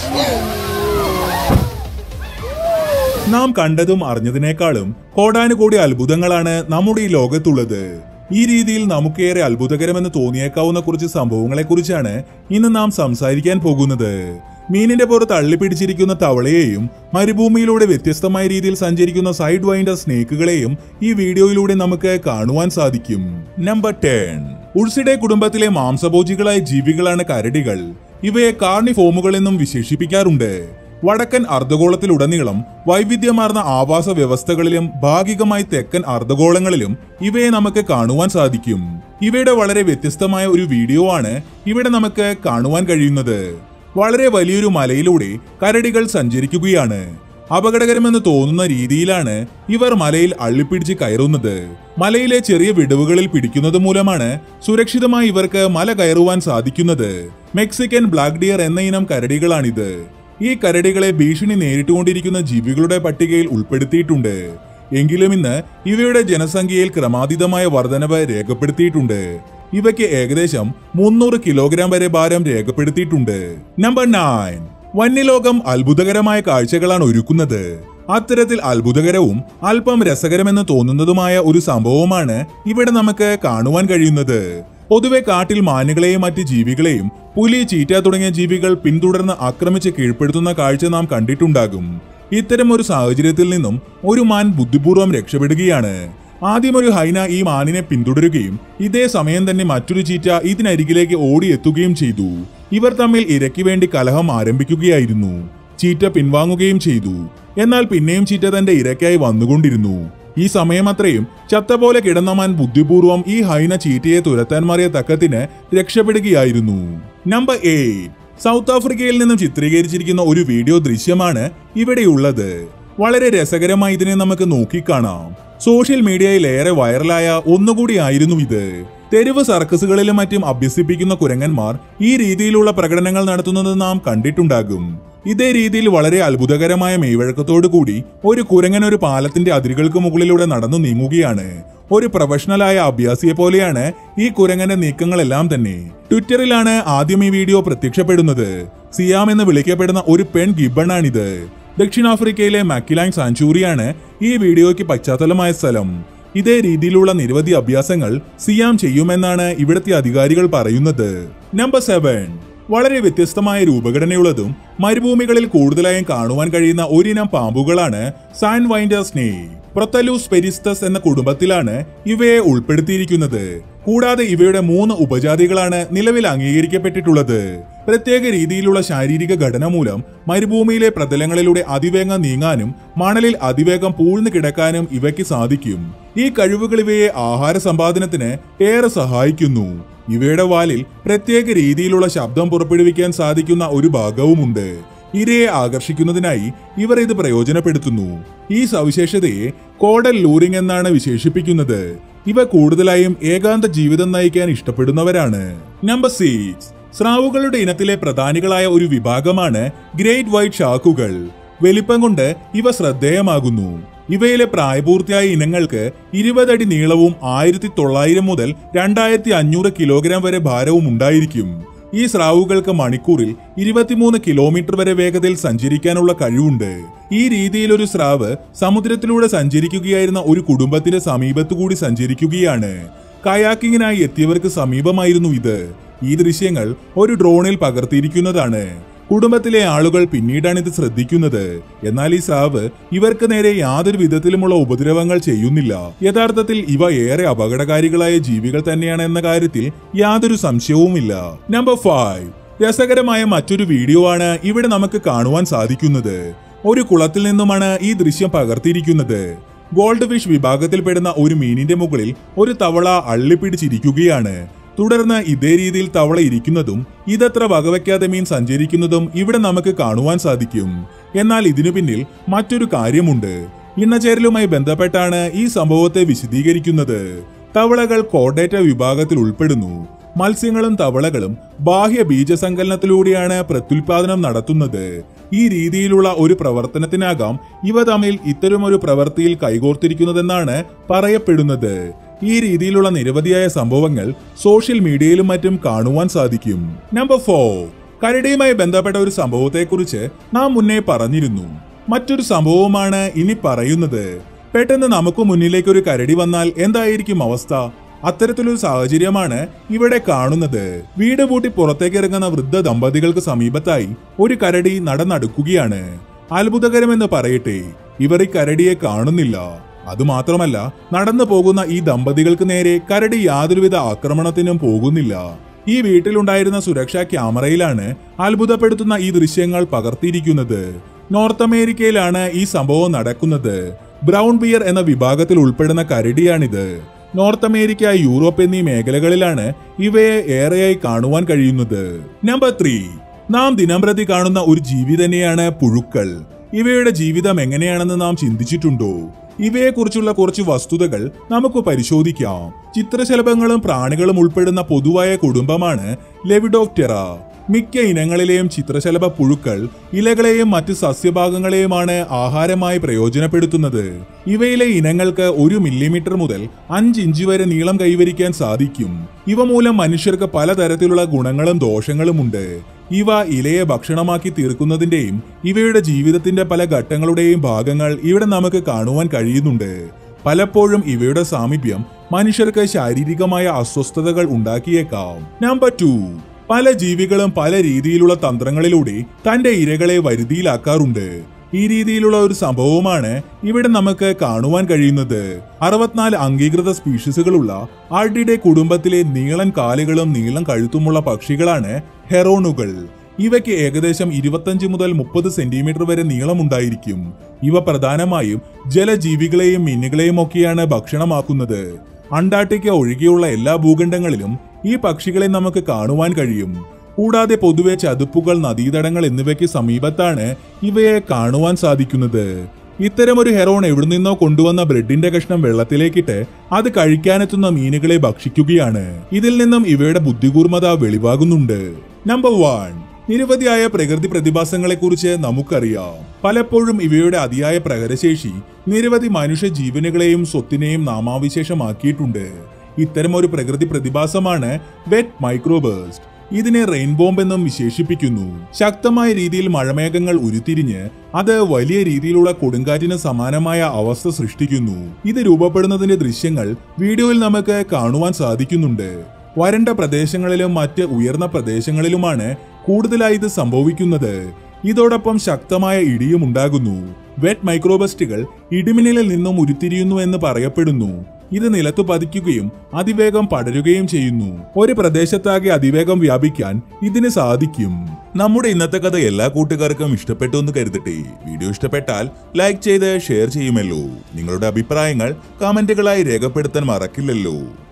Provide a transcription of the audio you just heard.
നാം കണ്ടതും അറിഞ്ഞതിനേക്കാളും കോടാനുകോടി അത്ഭുതങ്ങളാണ് നമ്മുടെ ഈ ലോകത്തുള്ളത് ഈ രീതിയിൽ നമുക്കേറെ അത്ഭുതകരമെന്ന് തോന്നിയേക്കാവുന്ന കുറച്ച് സംഭവങ്ങളെക്കുറിച്ചാണ് ഇന്ന് നാം സംസാരിക്കാൻ പോകുന്നത് മീനിന്റെ പുറത്ത് തള്ളിപ്പിടിച്ചിരിക്കുന്ന തവളയെയും മരുഭൂമിയിലൂടെ വ്യത്യസ്തമായ രീതിയിൽ സഞ്ചരിക്കുന്ന സൈഡ് വൈൻഡർ സ്നേക്കുകളെയും ഈ വീഡിയോയിലൂടെ നമുക്ക് കാണുവാൻ സാധിക്കും നമ്പർ ടെൻ ഉൾസിഡെ കുടുംബത്തിലെ മാംസഭോജികളായ ജീവികളാണ് കരടികൾ ഇവയെ കാർണിഫോമുകൾ എന്നും വിശേഷിപ്പിക്കാറുണ്ട് വടക്കൻ അർദ്ധഗോളത്തിലുടനീളം വൈവിധ്യമാർന്ന ആവാസ വ്യവസ്ഥകളിലും ഭാഗികമായി തെക്കൻ അർദ്ധഗോളങ്ങളിലും ഇവയെ നമുക്ക് കാണുവാൻ സാധിക്കും ഇവയുടെ വളരെ വ്യത്യസ്തമായ ഒരു വീഡിയോ ആണ് ഇവിടെ നമുക്ക് കാണുവാൻ കഴിയുന്നത് വളരെ വലിയൊരു മലയിലൂടെ കരടികൾ സഞ്ചരിക്കുകയാണ് അപകടകരമെന്ന് തോന്നുന്ന രീതിയിലാണ് ഇവർ മലയിൽ അള്ളിപ്പിടിച്ച് കയറുന്നത് മലയിലെ ചെറിയ വിടവുകളിൽ പിടിക്കുന്നത് മൂലമാണ് സുരക്ഷിതമായി ഇവർക്ക് മല കയറുവാൻ സാധിക്കുന്നത് മെക്സിക്കൻ ബ്ലാക്ക് ഡിയർ എന്ന ഇനം കരടികളാണിത് ഈ കരടികളെ ഭീഷണി നേരിട്ടുകൊണ്ടിരിക്കുന്ന ജീവികളുടെ പട്ടികയിൽ ഉൾപ്പെടുത്തിയിട്ടുണ്ട് എങ്കിലും ഇന്ന് ഇവയുടെ ജനസംഖ്യയിൽ ക്രമാതീതമായ വർധനവ് രേഖപ്പെടുത്തിയിട്ടുണ്ട് ഇവയ്ക്ക് ഏകദേശം മുന്നൂറ് കിലോഗ്രാം വരെ ഭാരം രേഖപ്പെടുത്തിയിട്ടുണ്ട് നമ്പർ നയൻ വന്യലോകം അത്ഭുതകരമായ കാഴ്ചകളാണ് ഒരുക്കുന്നത് അത്തരത്തിൽ അത്ഭുതകരവും അല്പം രസകരമെന്ന് തോന്നുന്നതുമായ ഒരു സംഭവമാണ് ഇവിടെ നമുക്ക് കാണുവാൻ കഴിയുന്നത് പൊതുവെ കാട്ടിൽ മാനുകളെയും മറ്റ് ജീവികളെയും പുലി ചീറ്റ തുടങ്ങിയ ജീവികൾ പിന്തുടർന്ന് ആക്രമിച്ച് കീഴ്പ്പെടുത്തുന്ന കാഴ്ച നാം കണ്ടിട്ടുണ്ടാകും ഇത്തരം ഒരു സാഹചര്യത്തിൽ നിന്നും ഒരു മാൻ ബുദ്ധിപൂർവ്വം രക്ഷപ്പെടുകയാണ് ആദ്യം ഒരു ഹൈന ഈ മാനിനെ പിന്തുടരുകയും ഇതേ സമയം തന്നെ മറ്റൊരു ചീറ്റ ഇതിനരികിലേക്ക് ഓടിയെത്തുകയും ചെയ്തു ഇവർ തമ്മിൽ ഇരയ്ക്ക് വേണ്ടി കലഹം ആരംഭിക്കുകയായിരുന്നു ചീറ്റ പിൻവാങ്ങുകയും ചെയ്തു എന്നാൽ പിന്നെയും ചീറ്റ തന്റെ ഇരയ്ക്കായി വന്നുകൊണ്ടിരുന്നു ഈ സമയമത്രയും ചത്ത പോലെ കിടന്ന മാൻ ബുദ്ധിപൂർവ്വം ഈ ഹൈന ചീറ്റയെ തുരത്താൻ മാറിയ തക്കത്തിന് രക്ഷപ്പെടുകയായിരുന്നു നമ്പർ എയ്റ്റ് സൗത്ത് ആഫ്രിക്കയിൽ നിന്നും ചിത്രീകരിച്ചിരിക്കുന്ന ഒരു വീഡിയോ ദൃശ്യമാണ് ഇവിടെയുള്ളത് വളരെ രസകരമായി ഇതിനെ നമുക്ക് നോക്കിക്കാണാം സോഷ്യൽ മീഡിയയിൽ ഏറെ വൈറലായ ഒന്നുകൂടിയായിരുന്നു ഇത് തെരുവ് സർക്കസുകളിലും മറ്റും അഭ്യസിപ്പിക്കുന്ന കുരങ്ങന്മാർ ഈ രീതിയിലുള്ള പ്രകടനങ്ങൾ നടത്തുന്നത് നാം കണ്ടിട്ടുണ്ടാകും ഇതേ രീതിയിൽ വളരെ അത്ഭുതകരമായ മെയ്വഴക്കത്തോടു കൂടി ഒരു കുരങ്ങൻ ഒരു പാലത്തിന്റെ അതിരുകൾക്ക് മുകളിലൂടെ നടന്നു നീങ്ങുകയാണ് ഒരു പ്രൊഫഷണലായ അഭ്യാസിയെ പോലെയാണ് ഈ കുരങ്ങന്റെ നീക്കങ്ങളെല്ലാം തന്നെ ട്വിറ്ററിലാണ് ആദ്യം ഈ വീഡിയോ പ്രത്യക്ഷപ്പെടുന്നത് സിയാം എന്ന് വിളിക്കപ്പെടുന്ന ഒരു പെൺ ഗിബണാണിത് ദക്ഷിണാഫ്രിക്കയിലെ മക്കിലാങ് സാഞ്ചൂറിയാണ് ഈ വീഡിയോയ്ക്ക് പശ്ചാത്തലമായ സ്ഥലം ഇതേ രീതിയിലുള്ള നിരവധി അഭ്യാസങ്ങൾ സിയാം ചെയ്യുമെന്നാണ് ഇവിടുത്തെ അധികാരികൾ പറയുന്നത് നമ്പർ സെവൻ വളരെ വ്യത്യസ്തമായ രൂപഘടനയുള്ളതും മരുഭൂമികളിൽ കൂടുതലായും കാണുവാൻ കഴിയുന്ന ഒരിനം പാമ്പുകളാണ് സാൻ വൈൻഡർ സ്നേ പ്രൊത്തലൂസ് പെരിസ്തസ് എന്ന കുടുംബത്തിലാണ് ഇവയെ ഉൾപ്പെടുത്തിയിരിക്കുന്നത് കൂടാതെ ഇവയുടെ മൂന്ന് ഉപജാതികളാണ് നിലവിൽ അംഗീകരിക്കപ്പെട്ടിട്ടുള്ളത് പ്രത്യേക രീതിയിലുള്ള ശാരീരിക ഘടന മൂലം മരുഭൂമിയിലെ പ്രതലങ്ങളിലൂടെ അതിവേഗം നീങ്ങാനും മണലിൽ അതിവേഗം പൂഴ്ന്നു കിടക്കാനും ഇവയ്ക്ക് സാധിക്കും ഈ കഴിവുകൾ ഇവയെ ആഹാര സമ്പാദനത്തിന് ഏറെ സഹായിക്കുന്നു ഇവയുടെ വാലിൽ പ്രത്യേക രീതിയിലുള്ള ശബ്ദം പുറപ്പെടുവിക്കാൻ സാധിക്കുന്ന ഒരു ഭാഗവുമുണ്ട് ഇരയെ ആകർഷിക്കുന്നതിനായി ഇവർ ഇത് പ്രയോജനപ്പെടുത്തുന്നു ഈ സവിശേഷതയെ കോഡൽ ലൂറിംഗ് എന്നാണ് വിശേഷിപ്പിക്കുന്നത് ഇവ കൂടുതലായും ഏകാന്ത ജീവിതം നയിക്കാൻ ഇഷ്ടപ്പെടുന്നവരാണ് നമ്പർ സിക്സ് സ്രാവുകളുടെ ഇനത്തിലെ പ്രധാനികളായ ഒരു വിഭാഗമാണ് ഗ്രേറ്റ് വൈറ്റ് ഷാക്കുകൾ വലിപ്പം കൊണ്ട് ഇവ ശ്രദ്ധേയമാകുന്നു ഇവയിലെ പ്രായപൂർത്തിയായ ഇനങ്ങൾക്ക് ഇരുപതടി നീളവും ആയിരത്തി തൊള്ളായിരം മുതൽ രണ്ടായിരത്തി അഞ്ഞൂറ് കിലോഗ്രാം വരെ ഭാരവും ഉണ്ടായിരിക്കും ഈ സ്രാവുകൾക്ക് മണിക്കൂറിൽ ഇരുപത്തിമൂന്ന് കിലോമീറ്റർ വരെ വേഗതയിൽ സഞ്ചരിക്കാനുള്ള കഴിവുണ്ട് ഈ രീതിയിൽ ഒരു സ്രാവ് സമുദ്രത്തിലൂടെ സഞ്ചരിക്കുകയായിരുന്ന ഒരു കുടുംബത്തിന്റെ സമീപത്തുകൂടി സഞ്ചരിക്കുകയാണ് കയാക്കിങ്ങിനായി എത്തിയവർക്ക് സമീപമായിരുന്നു ഇത് ഈ ദൃശ്യങ്ങൾ ഒരു ഡ്രോണിൽ പകർത്തിയിരിക്കുന്നതാണ് കുടുംബത്തിലെ ആളുകൾ പിന്നീടാണ് ഇത് ശ്രദ്ധിക്കുന്നത് എന്നാൽ ഈ സ്രാവ് ഇവർക്ക് നേരെ യാതൊരു വിധത്തിലുമുള്ള ഉപദ്രവങ്ങൾ ചെയ്യുന്നില്ല യഥാർത്ഥത്തിൽ ഇവ ഏറെ അപകടകാരികളായ ജീവികൾ തന്നെയാണ് എന്ന കാര്യത്തിൽ യാതൊരു സംശയവുമില്ല നമ്പർ ഫൈവ് രസകരമായ മറ്റൊരു വീഡിയോ ആണ് ഇവിടെ നമുക്ക് കാണുവാൻ സാധിക്കുന്നത് ഒരു കുളത്തിൽ നിന്നുമാണ് ഈ ദൃശ്യം പകർത്തിയിരിക്കുന്നത് ഗോൾഡ് ഫിഷ് വിഭാഗത്തിൽപ്പെടുന്ന ഒരു മീനിന്റെ മുകളിൽ ഒരു തവള അള്ളിപ്പിടിച്ചിരിക്കുകയാണ് തുടർന്ന് ഇതേ രീതിയിൽ തവള ഇരിക്കുന്നതും ഇതത്ര വകവയ്ക്കാതെ മീൻ സഞ്ചരിക്കുന്നതും ഇവിടെ നമുക്ക് കാണുവാൻ സാധിക്കും എന്നാൽ ഇതിനു പിന്നിൽ മറ്റൊരു കാര്യമുണ്ട് ഇണചേരലുമായി ബന്ധപ്പെട്ടാണ് ഈ സംഭവത്തെ വിശദീകരിക്കുന്നത് തവളകൾ കോഡേറ്റ വിഭാഗത്തിൽ ഉൾപ്പെടുന്നു മത്സ്യങ്ങളും തവളകളും ബാഹ്യ ബീജസങ്കലനത്തിലൂടെയാണ് പ്രത്യുൽപാദനം നടത്തുന്നത് ഈ രീതിയിലുള്ള ഒരു പ്രവർത്തനത്തിനാകാം ഇവ തമ്മിൽ ഇത്തരമൊരു പ്രവൃത്തിയിൽ കൈകോർത്തിരിക്കുന്നതെന്നാണ് പറയപ്പെടുന്നത് ഈ രീതിയിലുള്ള നിരവധിയായ സംഭവങ്ങൾ സോഷ്യൽ മീഡിയയിലും മറ്റും കാണുവാൻ സാധിക്കും നമ്പർ ഫോർ കരടിയുമായി ബന്ധപ്പെട്ട ഒരു സംഭവത്തെക്കുറിച്ച് നാം മുന്നേ പറഞ്ഞിരുന്നു മറ്റൊരു സംഭവമാണ് ഇനി പറയുന്നത് പെട്ടെന്ന് നമുക്ക് മുന്നിലേക്ക് ഒരു കരടി വന്നാൽ എന്തായിരിക്കും അവസ്ഥ അത്തരത്തിലൊരു സാഹചര്യമാണ് ഇവിടെ കാണുന്നത് വീട് പൂട്ടി പുറത്തേക്ക് ഇറങ്ങുന്ന വൃദ്ധ ദമ്പതികൾക്ക് സമീപത്തായി ഒരു കരടി നടന്നടുക്കുകയാണ് അത്ഭുതകരമെന്ന് പറയട്ടെ ഇവർ ഈ കരടിയെ കാണുന്നില്ല അതുമാത്രമല്ല നടന്നു പോകുന്ന ഈ ദമ്പതികൾക്ക് നേരെ കരടി യാതൊരുവിധ ആക്രമണത്തിനും പോകുന്നില്ല ഈ വീട്ടിലുണ്ടായിരുന്ന സുരക്ഷാ ക്യാമറയിലാണ് അത്ഭുതപ്പെടുത്തുന്ന ഈ ദൃശ്യങ്ങൾ പകർത്തിയിരിക്കുന്നത് നോർത്ത് അമേരിക്കയിലാണ് ഈ സംഭവം നടക്കുന്നത് ബ്രൗൺ ബിയർ എന്ന വിഭാഗത്തിൽ ഉൾപ്പെടുന്ന കരടിയാണിത് നോർത്ത് അമേരിക്ക യൂറോപ്പ് എന്നീ മേഖലകളിലാണ് ഇവയെ ഏറെയായി കാണുവാൻ കഴിയുന്നത് നമ്പർ ത്രീ നാം ദിനംപ്രതി കാണുന്ന ഒരു ജീവി തന്നെയാണ് പുഴുക്കൾ ഇവയുടെ ജീവിതം എങ്ങനെയാണെന്ന് നാം ചിന്തിച്ചിട്ടുണ്ടോ ഇവയെക്കുറിച്ചുള്ള കുറച്ച് വസ്തുതകൾ നമുക്ക് പരിശോധിക്കാം ചിത്രശലഭങ്ങളും പ്രാണികളും ഉൾപ്പെടുന്ന പൊതുവായ കുടുംബമാണ് ലെവിഡോപ്റ്റെറ മിക്ക ഇനങ്ങളിലെയും ചിത്രശലഭ പുഴുക്കൾ ഇലകളെയും മറ്റ് സസ്യഭാഗങ്ങളെയുമാണ് ആഹാരമായി പ്രയോജനപ്പെടുത്തുന്നത് ഇവയിലെ ഇനങ്ങൾക്ക് ഒരു മില്ലിമീറ്റർ മുതൽ അഞ്ച് ഇഞ്ച് വരെ നീളം കൈവരിക്കാൻ സാധിക്കും ഇവ മൂലം മനുഷ്യർക്ക് പലതരത്തിലുള്ള ഗുണങ്ങളും ദോഷങ്ങളുമുണ്ട് ഇവ ഇലയെ ഭക്ഷണമാക്കി തീർക്കുന്നതിന്റെയും ഇവയുടെ ജീവിതത്തിന്റെ പല ഘട്ടങ്ങളുടെയും ഭാഗങ്ങൾ ഇവിടെ നമുക്ക് കാണുവാൻ കഴിയുന്നുണ്ട് പലപ്പോഴും ഇവയുടെ സാമീപ്യം മനുഷ്യർക്ക് ശാരീരികമായ അസ്വസ്ഥതകൾ ഉണ്ടാക്കിയേക്കാം നമ്പർ ടു പല ജീവികളും പല രീതിയിലുള്ള തന്ത്രങ്ങളിലൂടെ തന്റെ ഇരകളെ വരുതിയിലാക്കാറുണ്ട് ഈ രീതിയിലുള്ള ഒരു സംഭവമാണ് ഇവിടെ നമുക്ക് കാണുവാൻ കഴിയുന്നത് അറുപത്തിനാല് അംഗീകൃത സ്പീഷീസുകളുള്ള ആർഡിയുടെ കുടുംബത്തിലെ നീളൻ കാലുകളും നീളം കഴുത്തുമുള്ള പക്ഷികളാണ് ഹെറോണുകൾ ഇവയ്ക്ക് ഏകദേശം ഇരുപത്തഞ്ച് മുതൽ മുപ്പത് സെന്റിമീറ്റർ വരെ നീളമുണ്ടായിരിക്കും ഇവ പ്രധാനമായും ജലജീവികളെയും മീനുകളെയും ഒക്കെയാണ് ഭക്ഷണമാക്കുന്നത് അന്റാർട്ടിക്ക ഒഴികെയുള്ള എല്ലാ ഭൂഖണ്ഡങ്ങളിലും ഈ പക്ഷികളെ നമുക്ക് കാണുവാൻ കഴിയും കൂടാതെ പൊതുവെ ചതുപ്പുകൾ നദീതടങ്ങൾ എന്നിവയ്ക്ക് സമീപത്താണ് ഇവയെ കാണുവാൻ സാധിക്കുന്നത് ഇത്തരമൊരു ഹെറോൺ എവിടെ നിന്നോ കൊണ്ടുവന്ന ബ്രെഡിന്റെ കഷ്ണം വെള്ളത്തിലേക്കിട്ട് അത് കഴിക്കാനെത്തുന്ന മീനുകളെ ഭക്ഷിക്കുകയാണ് ഇതിൽ നിന്നും ഇവയുടെ ബുദ്ധികൂർമ്മത വെളിവാകുന്നുണ്ട് നമ്പർ വൺ നിരവധിയായ പ്രകൃതി പ്രതിഭാസങ്ങളെക്കുറിച്ച് നമുക്കറിയാം പലപ്പോഴും ഇവയുടെ അതിയായ പ്രഹരശേഷി നിരവധി മനുഷ്യ ജീവനുകളെയും സ്വത്തിനെയും നാമാവിശേഷമാക്കിയിട്ടുണ്ട് ഇത്തരമൊരു പ്രകൃതി പ്രതിഭാസമാണ് വെറ്റ് മൈക്രോബേസ്റ്റ് ഇതിനെ റെയിൻ ബോംബ് എന്നും വിശേഷിപ്പിക്കുന്നു ശക്തമായ രീതിയിൽ മഴമേഘങ്ങൾ ഉരുത്തിരിഞ്ഞ് അത് വലിയ രീതിയിലുള്ള കൊടുങ്കാറ്റിന് സമാനമായ അവസ്ഥ സൃഷ്ടിക്കുന്നു ഇത് രൂപപ്പെടുന്നതിന്റെ ദൃശ്യങ്ങൾ വീഡിയോയിൽ നമുക്ക് കാണുവാൻ സാധിക്കുന്നുണ്ട് വരണ്ട പ്രദേശങ്ങളിലും മറ്റ് ഉയർന്ന പ്രദേശങ്ങളിലുമാണ് കൂടുതലായി ഇത് സംഭവിക്കുന്നത് ഇതോടൊപ്പം ശക്തമായ ഇടിയും ഉണ്ടാകുന്നു വെറ്റ് മൈക്രോബസ്റ്റുകൾ ഇടിമിന്നലിൽ നിന്നും ഉരുത്തിരിയുന്നു എന്ന് പറയപ്പെടുന്നു ഇത് നിലത്തു പതിക്കുകയും അതിവേഗം പടരുകയും ചെയ്യുന്നു ഒരു പ്രദേശത്താകെ അതിവേഗം വ്യാപിക്കാൻ ഇതിന് സാധിക്കും നമ്മുടെ ഇന്നത്തെ കഥ എല്ലാ കൂട്ടുകാർക്കും ഇഷ്ടപ്പെട്ടു എന്ന് കരുതട്ടെ വീഡിയോ ഇഷ്ടപ്പെട്ടാൽ ലൈക്ക് ചെയ്ത് ഷെയർ ചെയ്യുമല്ലോ നിങ്ങളുടെ അഭിപ്രായങ്ങൾ കമന്റുകളായി രേഖപ്പെടുത്താൻ മറക്കില്ലല്ലോ